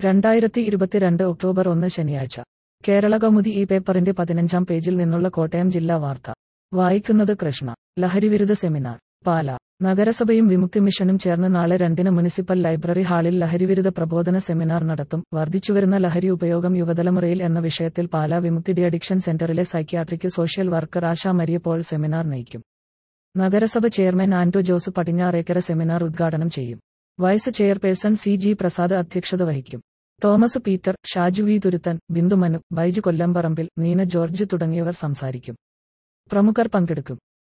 രണ്ടായിരത്തി ഇരുപത്തിരണ്ട് ഒക്ടോബർ ഒന്ന് ശനിയാഴ്ച കേരള കൗമുദി ഈ പേപ്പറിന്റെ പതിനഞ്ചാം പേജിൽ നിന്നുള്ള കോട്ടയം ജില്ലാ വാർത്ത വായിക്കുന്നത് കൃഷ്ണ ലഹരിവിരുദ്ധ സെമിനാർ പാല നഗരസഭയും വിമുക്തി മിഷനും ചേർന്ന് നാളെ രണ്ടിന് മുനിസിപ്പൽ ലൈബ്രറി ഹാളിൽ ലഹരിവിരുദ്ധ പ്രബോധന സെമിനാർ നടത്തും വർദ്ധിച്ചുവരുന്ന ലഹരി ഉപയോഗം യുവതലമുറയിൽ എന്ന വിഷയത്തിൽ Pala Vimukthi de addiction centre psychiatric social worker Asha Maria Paul seminar നയിക്കും നഗരസഭ ചെയർമാൻ ആന്റോ ജോസ് പടിഞ്ഞാറേക്കര സെമിനാർ ഉദ്ഘാടനം ചെയ്യും vice chairperson C G Prasad അധ്യക്ഷത വഹിക്കും തോമസ് പീറ്റർ ഷാജു വി തുരുത്തൻ ബിന്ദുമനു ബൈജു കൊല്ലംപറമ്പിൽ നീന ജോർജ് തുടങ്ങിയവർ സംസാരിക്കും പ്രമുഖർ പങ്കെടുക്കും